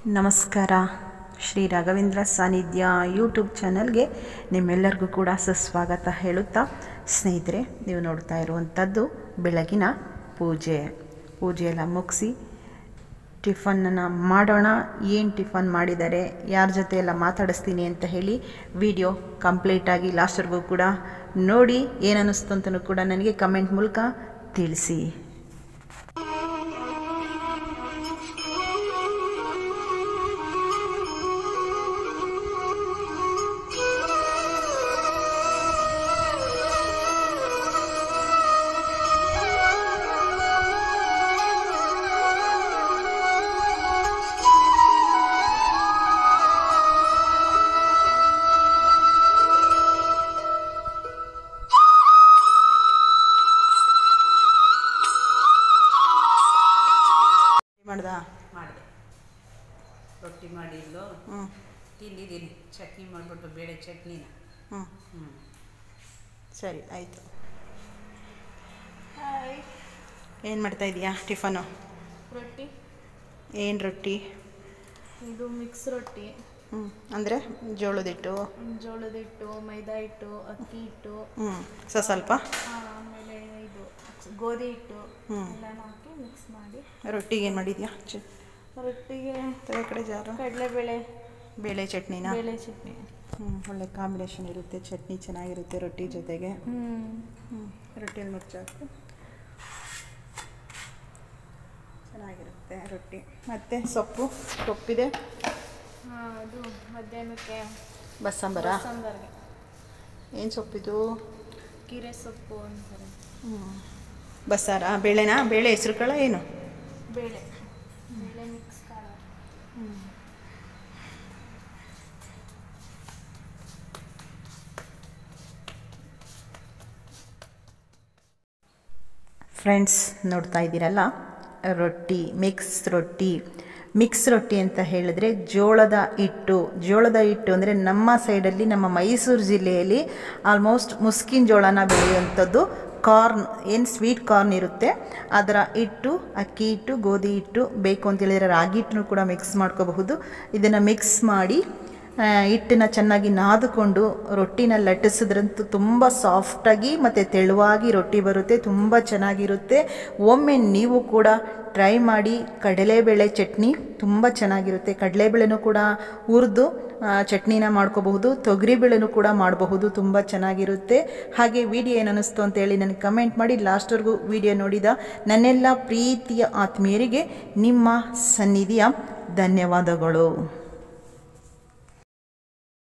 ನಮಸ್ಕಾರ ಶ್ರೀ ರಾಘವೇಂದ್ರ ಸಾನ್ನಿಧ್ಯ ಯೂಟ್ಯೂಬ್ ಚಾನಲ್ಗೆ ನಿಮ್ಮೆಲ್ಲರಿಗೂ ಕೂಡ ಸುಸ್ವಾಗತ ಹೇಳುತ್ತಾ ಸ್ನೇಹಿತರೆ ನೀವು ನೋಡ್ತಾ ಇರುವಂಥದ್ದು ಬೆಳಗಿನ ಪೂಜೆ ಪೂಜೆ ಎಲ್ಲ ಮುಗಿಸಿ ಟಿಫನ್ನನ್ನು ಮಾಡೋಣ ಏನು ಟಿಫನ್ ಮಾಡಿದ್ದಾರೆ ಯಾರ ಜೊತೆ ಎಲ್ಲ ಮಾತಾಡಿಸ್ತೀನಿ ಅಂತ ಹೇಳಿ ವಿಡಿಯೋ ಕಂಪ್ಲೀಟಾಗಿ ಲಾಸ್ಟ್ವರೆಗೂ ಕೂಡ ನೋಡಿ ಏನು ಅನ್ನಿಸ್ತು ಅಂತಲೂ ಕೂಡ ನನಗೆ ಕಮೆಂಟ್ ಮೂಲಕ ತಿಳಿಸಿ ಮಾಡ್ದ ಮಾಡಿದೆ ರೊಟ್ಟಿ ಮಾಡಿದ್ಲು ಹ್ಞೂ ತಿಂದಿದ್ದೀನಿ ಚಟ್ನಿ ಮಾಡಿಬಿಟ್ಟು ಬೇಳೆ ಚಟ್ನಿನ ಹ್ಞೂ ಹ್ಞೂ ಸರಿ ಆಯಿತು ಏನು ಮಾಡ್ತಾ ಇದೀಯಾ ಟಿಫನು ರೊಟ್ಟಿ ಏನು ರೊಟ್ಟಿ ಇದು ಮಿಕ್ಸ್ ರೊಟ್ಟಿ ಹ್ಞೂ ಅಂದರೆ ಜೋಳದ ಹಿಟ್ಟು ಜೋಳದ ಹಿಟ್ಟು ಮೈದಾ ಹಿಟ್ಟು ಅಕ್ಕಿ ಹಿಟ್ಟು ಹ್ಞೂ ಸ ಸ್ವಲ್ಪ ಆ, ಆಮೇಲೆ ಇದು ಗೋಧಿ ಹಿಟ್ಟು ಹ್ಞೂ ಎಲ್ಲನೂ ಹಾಕಿ ಮಿಕ್ಸ್ ಮಾಡಿ ರೊಟ್ಟಿಗೆ ಏನು ಮಾಡಿದ್ಯಾ ಚ ರೊಟ್ಟಿಗೆ ತಲೆ ಕಡೆ ಜಾರು ಕಡಲೆಬೇಳೆ ಬೇಳೆ ಚಟ್ನಿನಾ ಬೇಳೆ ಚಟ್ನಿ ಹ್ಞೂ ಒಳ್ಳೆ ಕಾಂಬಿನೇಷನ್ ಇರುತ್ತೆ ಚಟ್ನಿ ಚೆನ್ನಾಗಿರುತ್ತೆ ರೊಟ್ಟಿ ಜೊತೆಗೆ ಹ್ಞೂ ಹ್ಞೂ ರೊಟ್ಟಿಯಲ್ಲಿ ಮುಚ್ಚಾಕು ಚೆನ್ನಾಗಿರುತ್ತೆ ರೊಟ್ಟಿ ಮತ್ತು ಸೊಪ್ಪು ಸೊಪ್ಪಿದೆ ಹಾಂ ಅದು ಮಧ್ಯಾಹ್ನಕ್ಕೆ ಬಸ್ಸಾಂಬರ ಸಾಂಬಾರ್ಗೆ ಏನು ಸೊಪ್ಪಿದು ಕೀರೆ ಸೊಪ್ಪು ಅಂತಾರೆ ಹ್ಞೂ ಬಸ್ಸಾರ ಬೇಳೆನಾ ಬೇಳೆ ಹೆಸ್ರು ಕಾಳ ಏನು ಬೇಳೆ ಬೇಳೆ ಮಿಕ್ಸ್ ಕಾಳು ಫ್ರೆಂಡ್ಸ್ ನೋಡ್ತಾ ಇದ್ದೀರಲ್ಲ ರೊಟ್ಟಿ ಮಿಕ್ಸ್ ರೊಟ್ಟಿ ಮಿಕ್ಸ್ ರೊಟ್ಟಿ ಅಂತ ಹೇಳಿದ್ರೆ ಜೋಳದ ಹಿಟ್ಟು ಜೋಳದ ಹಿಟ್ಟು ಅಂದರೆ ನಮ್ಮ ಸೈಡಲ್ಲಿ ನಮ್ಮ ಮೈಸೂರು ಜಿಲ್ಲೆಯಲ್ಲಿ ಆಲ್ಮೋಸ್ಟ್ ಮುಸ್ಕಿನ ಜೋಳನ ಬೆಳೆಯುವಂಥದ್ದು ಕಾರ್ನ್ ಏನು ಸ್ವೀಟ್ ಕಾರ್ನ್ ಇರುತ್ತೆ ಅದರ ಹಿಟ್ಟು ಅಕ್ಕಿ ಹಿಟ್ಟು ಗೋಧಿ ಹಿಟ್ಟು ಬೇಕು ಅಂತ ಹೇಳಿದರೆ ರಾಗಿ ಹಿಟ್ಟನ್ನು ಕೂಡ ಮಿಕ್ಸ್ ಮಾಡ್ಕೋಬಹುದು ಇದನ್ನು ಮಿಕ್ಸ್ ಮಾಡಿ ಆ, ಹಿಟ್ಟನ್ನ ಚೆನ್ನಾಗಿ ನಾದಿಕೊಂಡು ರೊಟ್ಟಿನ ಲಟ್ಟಿಸಿದ್ರಂತೂ ತುಂಬ ಸಾಫ್ಟಾಗಿ ಮತ್ತು ತೆಳುವಾಗಿ ರೊಟ್ಟಿ ಬರುತ್ತೆ ತುಂಬ ಚೆನ್ನಾಗಿರುತ್ತೆ ಒಮ್ಮೆ ನೀವು ಕೂಡ ಟ್ರೈ ಮಾಡಿ ಕಡಲೆಬೇಳೆ ಚಟ್ನಿ ತುಂಬ ಚೆನ್ನಾಗಿರುತ್ತೆ ಕಡಲೆಬೇಳೆನೂ ಕೂಡ ಹುರಿದು ಚಟ್ನಿನ ಮಾಡ್ಕೋಬಹುದು ತೊಗರಿಬೇಳೆನೂ ಕೂಡ ಮಾಡಬಹುದು ತುಂಬ ಚೆನ್ನಾಗಿರುತ್ತೆ ಹಾಗೆ ವಿಡಿಯೋ ಏನು ಅನ್ನಿಸ್ತು ಅಂತೇಳಿ ನನಗೆ ಕಮೆಂಟ್ ಮಾಡಿ ಲಾಸ್ಟ್ವರೆಗೂ ವಿಡಿಯೋ ನೋಡಿದ ನನ್ನೆಲ್ಲ ಪ್ರೀತಿಯ ಆತ್ಮೀಯರಿಗೆ ನಿಮ್ಮ ಸನ್ನಿಧಿಯ ಧನ್ಯವಾದಗಳು